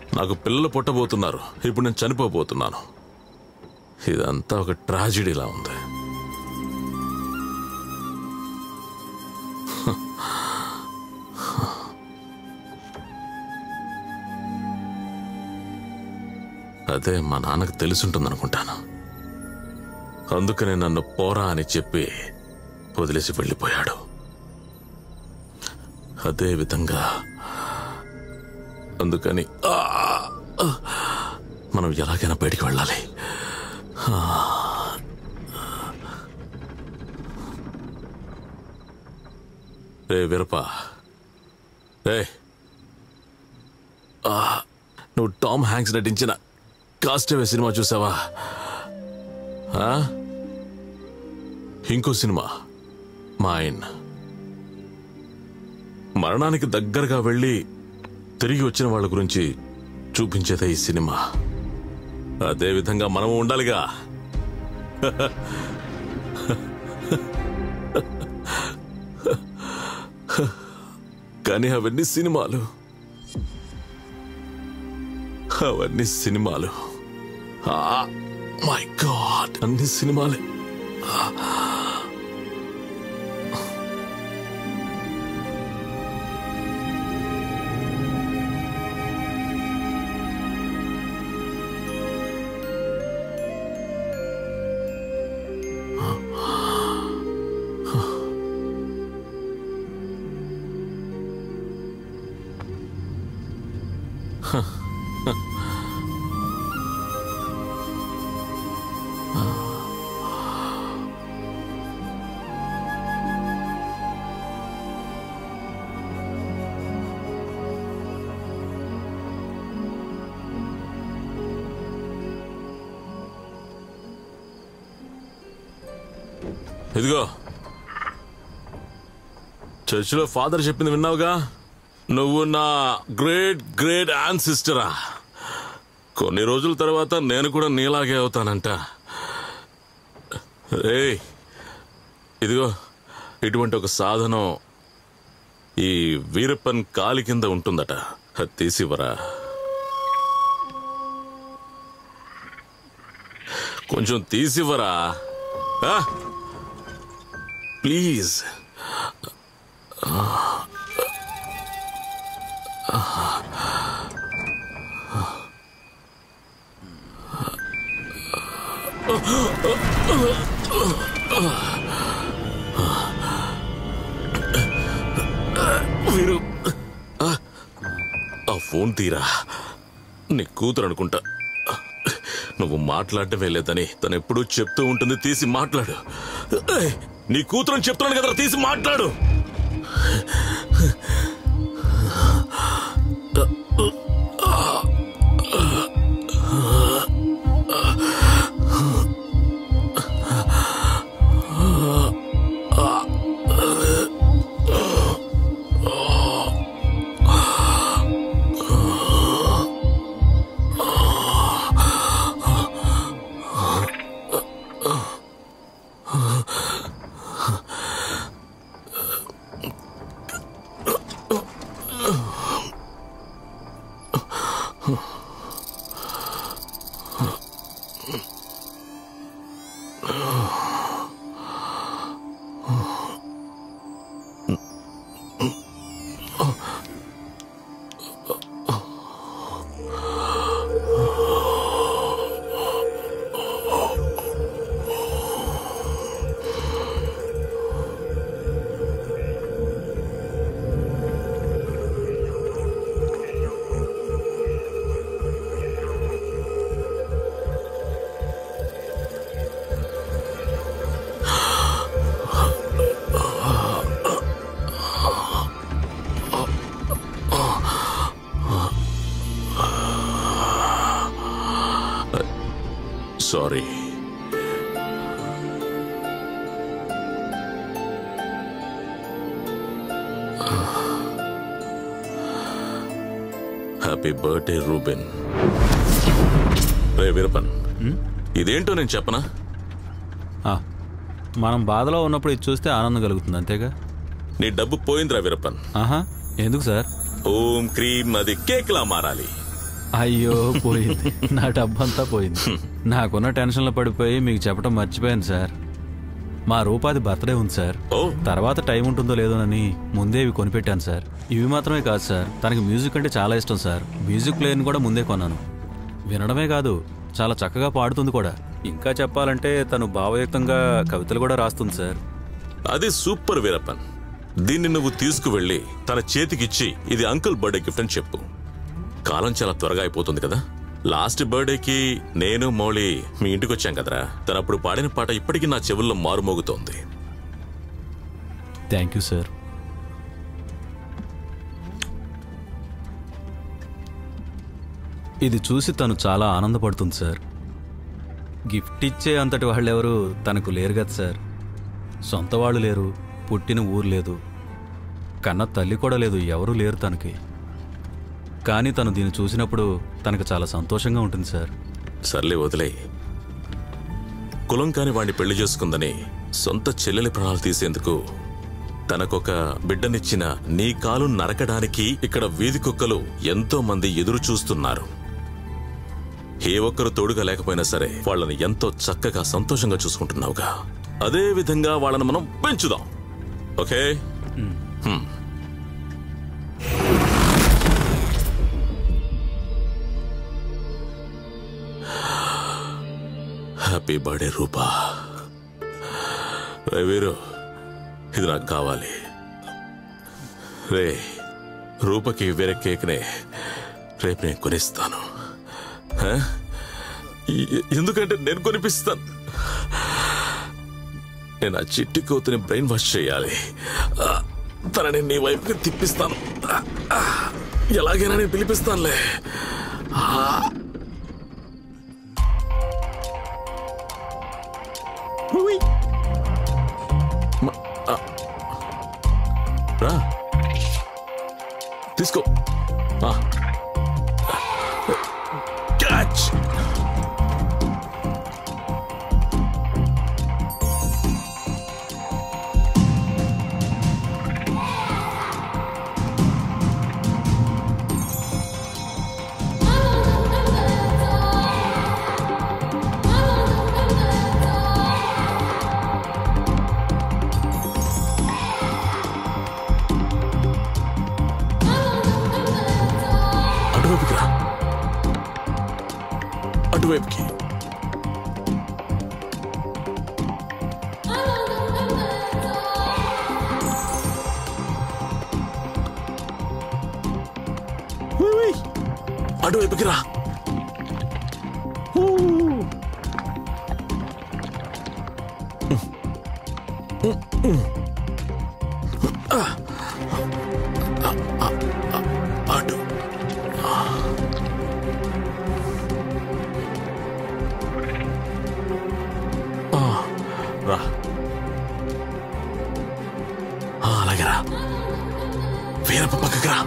నాకు పిల్లలు పుట్టబోతున్నారు ఇప్పుడు నేను చనిపోబోతున్నాను ఇదంతా ఒక ట్రాజిడీలా ఉంది అదే మా నాన్నకు తెలుసుంటుందనుకుంటాను అందుకనే నన్ను పోరా అని చెప్పి వదిలేసి వెళ్ళిపోయాడు అదే విధంగా అందుకని ఆ! మనం ఎలాగైనా బయటికి వెళ్ళాలి ఆ. రే వీరప్ప రే ఆ, నువ్వు టామ్ హ్యాంక్స్ నటించిన కాస్టవే సినిమా చూసావా ఆ? ఇంకో సినిమా మైన్ మరణానికి దగ్గరగా వెళ్ళి తిరిగి వచ్చిన వాళ్ళ గురించి చూపించేదే ఈ సినిమా అదే విధంగా మనం ఉండాలిగా కానీ అవన్నీ సినిమాలు అవన్నీ సినిమాలు మై గాడ్ అన్ని సినిమాలే ఇదిగో చర్చిలో ఫాదర్ చెప్పింది విన్నావుగా నువ్వు నా గ్రేట్ గ్రేట్ ఆన్ సిస్టరా కొన్ని రోజుల తర్వాత నేను కూడా నీలాగే అవుతానంట రే ఇదిగో ఇటువంటి ఒక సాధనం ఈ వీరప్పన్ కాలి కింద ఉంటుందట అది తీసివరా కొంచెం తీసివ్వరా ఆ? ప్లీజ్ వీరు ఆ, ఆ ఫోన్ తీరా నీ కూతురు అనుకుంటా నువ్వు మాట్లాడటమే లేదని తను ఎప్పుడూ చెప్తూ ఉంటుంది తీసి మాట్లాడు ఏయ్, నీ కూతురు అని చెప్తున్నాను కదా తీసి మాట్లాడు సారీ హ్యాపీ బర్త్డే రూబెన్ రే వీరపన్ ఇదేంటో నేను చెప్పనా ఆ, మనం బాధలో ఉన్నప్పుడు ఇది చూస్తే ఆనందం కలుగుతుంది అంతేగా నీ డబ్బు పోయిందిరా వీరప్పన్ ఆహా ఎందుకు సార్ ఓం క్రీమ్ అది కేక్ లా మారాలి అయ్యో పోయింది నా డబ్బంతా పోయింది నాకున్న టెన్షన్లో పడిపోయి మీకు చెప్పడం మర్చిపోయాను సార్ మా రూపాది బర్త్డే ఉంది సార్ ఓ తర్వాత టైం ఉంటుందో లేదోనని ముందే ఇవి కొనిపెట్టాను సార్ ఇవి మాత్రమే కాదు సార్ తనకి మ్యూజిక్ అంటే చాలా ఇష్టం సార్ మ్యూజిక్ ప్లేయర్ని కూడా ముందే కొన్నాను వినడమే కాదు చాలా చక్కగా పాడుతుంది కూడా ఇంకా చెప్పాలంటే తను భావయుక్తంగా కవితలు కూడా రాస్తుంది సార్ అది సూపర్ వీరప్పన్ దీన్ని నువ్వు తీసుకువెళ్ళి తన చేతికిచ్చి ఇది అంకుల్ బర్త్డే గిఫ్ట్ అని చెప్పు కాలం చాలా త్వరగా అయిపోతుంది కదా లాస్ట్ బర్త్డేకి నేను మౌళి మీ ఇంటికి వచ్చాం కదరా తను అప్పుడు పాడిన పాట ఇప్పటికీ నా చెవుల్లో మారుమోగుతోంది థ్యాంక్ యూ సార్ ఇది చూసి తను చాలా ఆనందపడుతుంది సార్ గిఫ్ట్ ఇచ్చే అంతటి వాళ్ళెవరు తనకు లేరు కదా సార్ సొంత వాళ్ళు లేరు పుట్టిన ఊరు లేదు కన్న తల్లి కూడా లేదు ఎవరూ లేరు తనకి కానీ తను దీన్ని చూసినప్పుడు తనకు చాలా సంతోషంగా ఉంటుంది సార్ సర్లే వదిలే కులం కాని వాణ్ణి పెళ్లి చేసుకుందని సొంత చెల్లెలి ప్రాణాలు తీసేందుకు తనకొక బిడ్డనిచ్చిన నీ కాలు నరకడానికి ఇక్కడ వీధి కుక్కలు ఎంతో మంది ఎదురు చూస్తున్నారు ఏ ఒక్కరు తోడుగా లేకపోయినా సరే వాళ్ళని ఎంతో చక్కగా సంతోషంగా చూసుకుంటున్నావుగా అదే విధంగా వాళ్ళని మనం పెంచుదాం ఓకే హ్మ్. హ్యాపీ బర్త్డే రూపా రే వీరు ఇది నాకు కావాలి రే రూపకి వేరే కేక్నే రేపు నేను కొనిస్తాను హ? ఎ- ఎందుకంటే నేను కొనిపిస్తాను నేను ఆ చిట్టి కోతిని బ్రెయిన్ వాష్ చేయాలి ఆ, తనని నీ వైపుకి తిప్పిస్తాను ఆ, ఆ, ఎలాగైనా నేను పిలిపిస్తానులే ఉయ్. మ- ఆ. రా తీసుకో ఆ. క్యాచ్ అటువైపుకి రా అటువైపుకి ఉయ్ ఉయ్. అటువైపుకి రా ఊ. ఆ. ఆ, ఆ, ఆ, అటు ఆ, రా ఆ, అలాగే రా వీరప్ప పక్కకి రా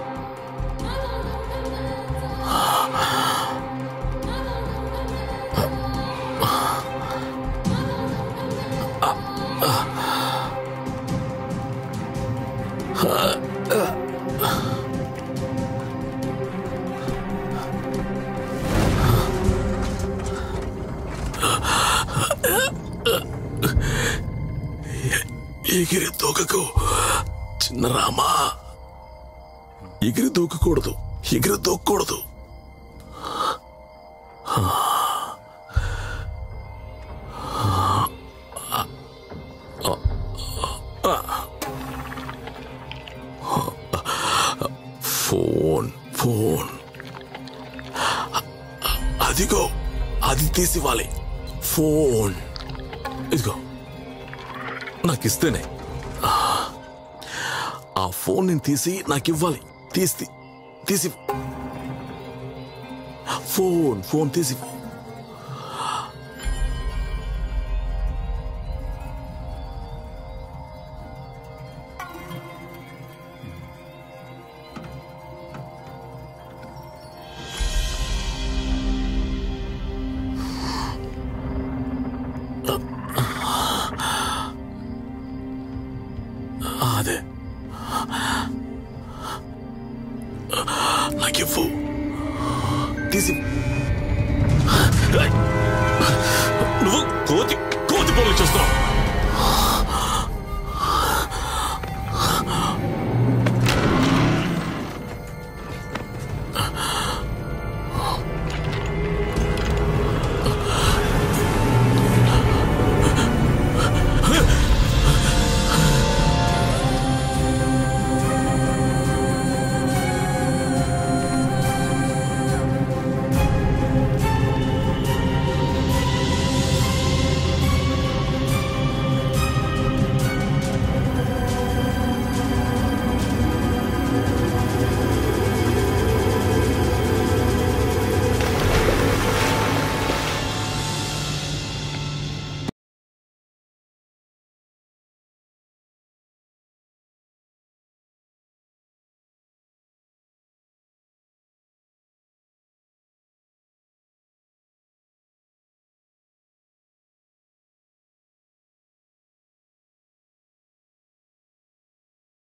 ఎగిరి దూకకు చిన్న రామా ఎగిరి దూకకూడదు ఎగిరి దూకకూడదు ఫోన్ ఫోన్ అదిగో అది తీసివ్వాలి ఫోన్ ఇదిగో నాకు ఇస్తేనే ఆ ఫోన్ నేను తీసి నాకు ఇవ్వాలి తీసి తీసి ఫోన్ ఫోన్ తీసి అదే నాకు ఇవ్వు తీసి ఏయ్! నువ్వు కోతి కోతి పనులు చేస్తున్నావు